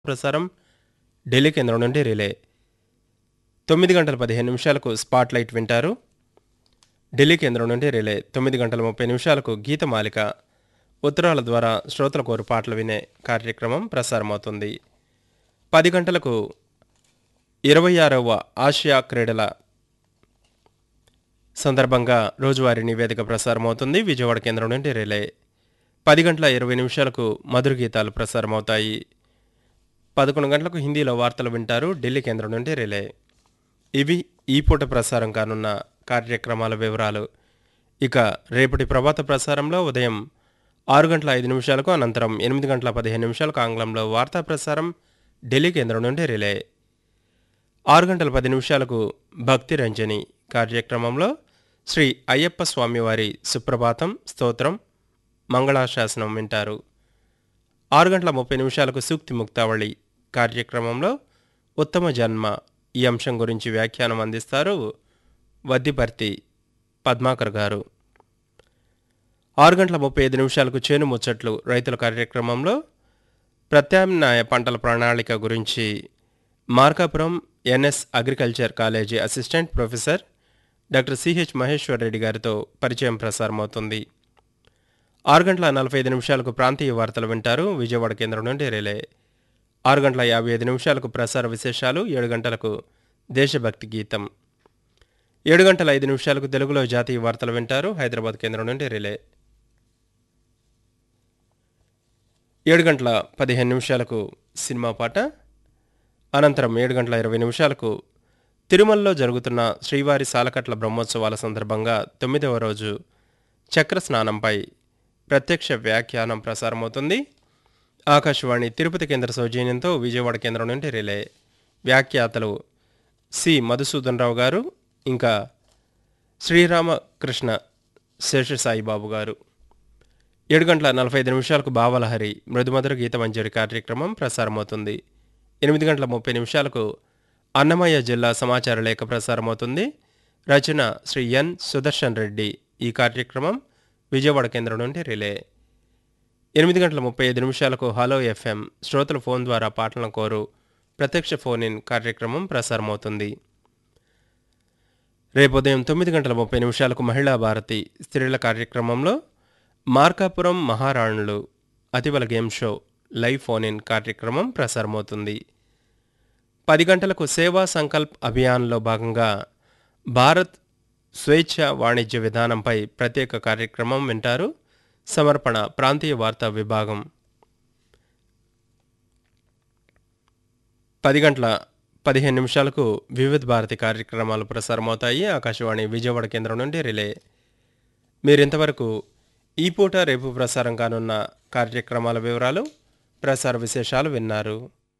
ప్రసారం ఢిల్లీ కేంద్రం నుండి రిలే తొమ్మిది గంటల పదిహేను నిమిషాలకు స్పాట్ లైట్ వింటారు ఢిల్లీ కేంద్రం నుండి రిలే తొమ్మిది గంటల ముప్పై నిమిషాలకు గీతమాలిక ఉత్తరాల ద్వారా శ్రోతల కోరు పాటలు వినే కార్యక్రమం ప్రసారమవుతుంది పది గంటలకు ఇరవై ఆరవ ఆసియా క్రీడల సందర్భంగా రోజువారీ నివేదిక ప్రసారమవుతుంది విజయవాడ కేంద్రం నుండి రిలే పది గంటల ఇరవై నిమిషాలకు మధుర గీతాలు ప్రసారమవుతాయి పదకొండు గంటలకు హిందీలో వార్తలు వింటారు ఢిల్లీ కేంద్రం నుండి రిలే ఇవి ఈ పూట ప్రసారం కానున్న కార్యక్రమాల వివరాలు ఇక రేపటి ప్రభాత ప్రసారంలో ఉదయం ఆరు గంటల ఐదు నిమిషాలకు అనంతరం ఎనిమిది గంటల పదిహేను నిమిషాలకు ఆంగ్లంలో వార్తా ప్రసారం ఢిల్లీ కేంద్రం నుండి రిలే ఆరు గంటల పది నిమిషాలకు భక్తి రంజని కార్యక్రమంలో శ్రీ అయ్యప్ప స్వామివారి సుప్రభాతం స్తోత్రం మంగళాశాసనం వింటారు ఆరు గంటల ముప్పై నిమిషాలకు సూక్తి ముక్తావళి కార్యక్రమంలో ఉత్తమ జన్మ ఈ అంశం గురించి వ్యాఖ్యానం అందిస్తారు వద్దిపర్తి పద్మాకర్ గారు ఆరు గంటల ముప్పై ఐదు నిమిషాలకు చేను ముచ్చట్లు రైతుల కార్యక్రమంలో ప్రత్యామ్నాయ పంటల ప్రణాళిక గురించి Markapuram NS agriculture college assistant professor doctor CH Maheshwar Reddy గారితో పరిచయం ప్రసారమవుతుంది ఆరు గంటల నలభై ఐదు నిమిషాలకు ప్రాంతీయ వార్తలు వింటారు విజయవాడ కేంద్రం నుండి రిలే ఆరు గంటల యాభై ఐదు నిమిషాలకు ప్రసార విశేషాలు ఏడు గంటలకు దేశభక్తి గీతం ఏడు గంటల ఐదు నిమిషాలకు తెలుగులో జాతీయ వార్తలు వింటారు హైదరాబాద్ కేంద్రం నుండి రిలే ఏడు గంటల పదిహేను నిమిషాలకు సినిమా పాట అనంతరం ఏడు గంటల ఇరవై నిమిషాలకు తిరుమలలో జరుగుతున్న శ్రీవారి సాలకట్ల బ్రహ్మోత్సవాల సందర్భంగా తొమ్మిదవ రోజు చక్ర స్నానంపై ప్రత్యక్ష వ్యాఖ్యానం ప్రసారమవుతుంది ఆకాశవాణి తిరుపతి కేంద్ర సౌజన్యంతో విజయవాడ కేంద్రం నుండి రిలే వ్యాఖ్యాతలు సి మధుసూదన్ రావు గారు ఇంకా శ్రీరామకృష్ణ శేషసాయిబాబు గారు ఏడు గంటల నలభై ఐదు నిమిషాలకు భావలహరి మృదుమధుర గీతమంజరి కార్యక్రమం ప్రసారమవుతుంది ఎనిమిది గంటల ముప్పై నిమిషాలకు అన్నమయ్య జిల్లా సమాచార లేఖ ప్రసారమవుతుంది రచన శ్రీ ఎన్ సుదర్శన్ రెడ్డి ఈ కార్యక్రమం విజయవాడ కేంద్రం నుండి రిలే ఎనిమిది గంటల ముప్పై ఐదు నిమిషాలకు హలో ఎఫ్ఎం శ్రోతల ఫోన్ ద్వారా పాటలను కోరు ప్రత్యక్ష ఫోన్ ఇన్ కార్యక్రమం ప్రసారమవుతుంది రేపు ఉదయం తొమ్మిది గంటల ముప్పై నిమిషాలకు మహిళా భారతి స్త్రీల కార్యక్రమంలో మార్కాపురం మహారాణులు అతివల game show live phone in కార్యక్రమం ప్రసారమవుతుంది పది గంటలకు సేవా సంకల్ప్ అభియాన్లో భాగంగా భారత్ స్వేచ్ఛ వాణిజ్య విధానంపై ప్రత్యేక కార్యక్రమం వింటారు సమర్పణ ప్రాంతీయ వార్తా విభాగం పది గంటల పదిహేను నిమిషాలకు వివిధ భారతి కార్యక్రమాలు ప్రసారమవుతాయి ఆకాశవాణి విజయవాడ కేంద్రం నుండి రిలే మీరింతవరకు ఈ పూట రేపు ప్రసారం కానున్న కార్యక్రమాల వివరాలు ప్రసార విశేషాలు విన్నారు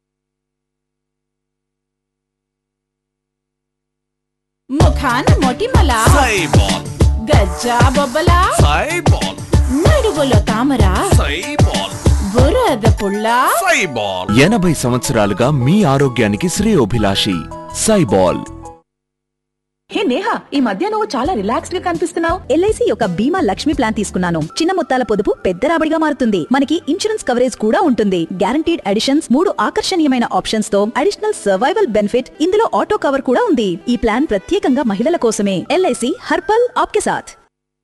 ముఖాన మొటిమల సైబాల్ గజ్జా బొబ్బల సైబాల్ నడువులో తామర సైబాల్ బురద పుల్ల సైబాల్ ఎనభై సంవత్సరాలుగా మీ ఆరోగ్యానికి శ్రేయోభిలాషి సైబాల్ హే నేహా ఈ మధ్య నువ్వు చాలా రిలాక్స్డ్ గా కనిపిస్తున్నావు ఎల్ఐసి యొక్క బీమా లక్ష్మి ప్లాన్ తీసుకున్నాను చిన్న మొత్తాల పొదుపు పెద్ద రాబడిగా మారుతుంది మనకి ఇన్సూరెన్స్ కవరేజ్ కూడా ఉంటుంది గ్యారంటీడ్ అడిషన్స్ మూడు ఆకర్షణీయమైన ఆప్షన్స్ తో అడిషనల్ సర్వైవల్ బెనిఫిట్ ఇందులో ఆటో కవర్ కూడా ఉంది ఈ ప్లాన్ ప్రత్యేకంగా మహిళల కోసమే ఎల్ఐసి హర్పల్ ఆప్కే సాథ్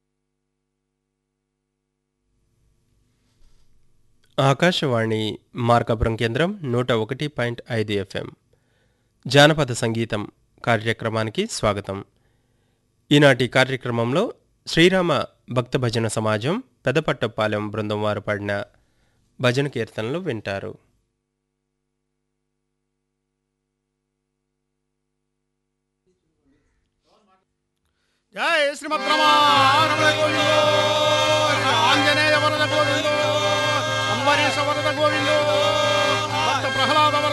ఆకాశవాణి మార్కాపురం కేంద్రం నూట ఒకటి పాయింట్ ఐదు ఎఫ్ఎం జానపద సంగీతం కార్యక్రమానికి స్వాగతం ఈనాటి కార్యక్రమంలో శ్రీరామ భక్త భజన సమాజం పెదపట్టపాలెం బృందం వారు పాడిన భజన కీర్తనలు వింటారు జయ శ్రీమద్రమారమణ గోవిందో ఆంజనేయ వరద గోవిందో అంబరీష వరద గోవిందో భక్త ప్రహ్లాద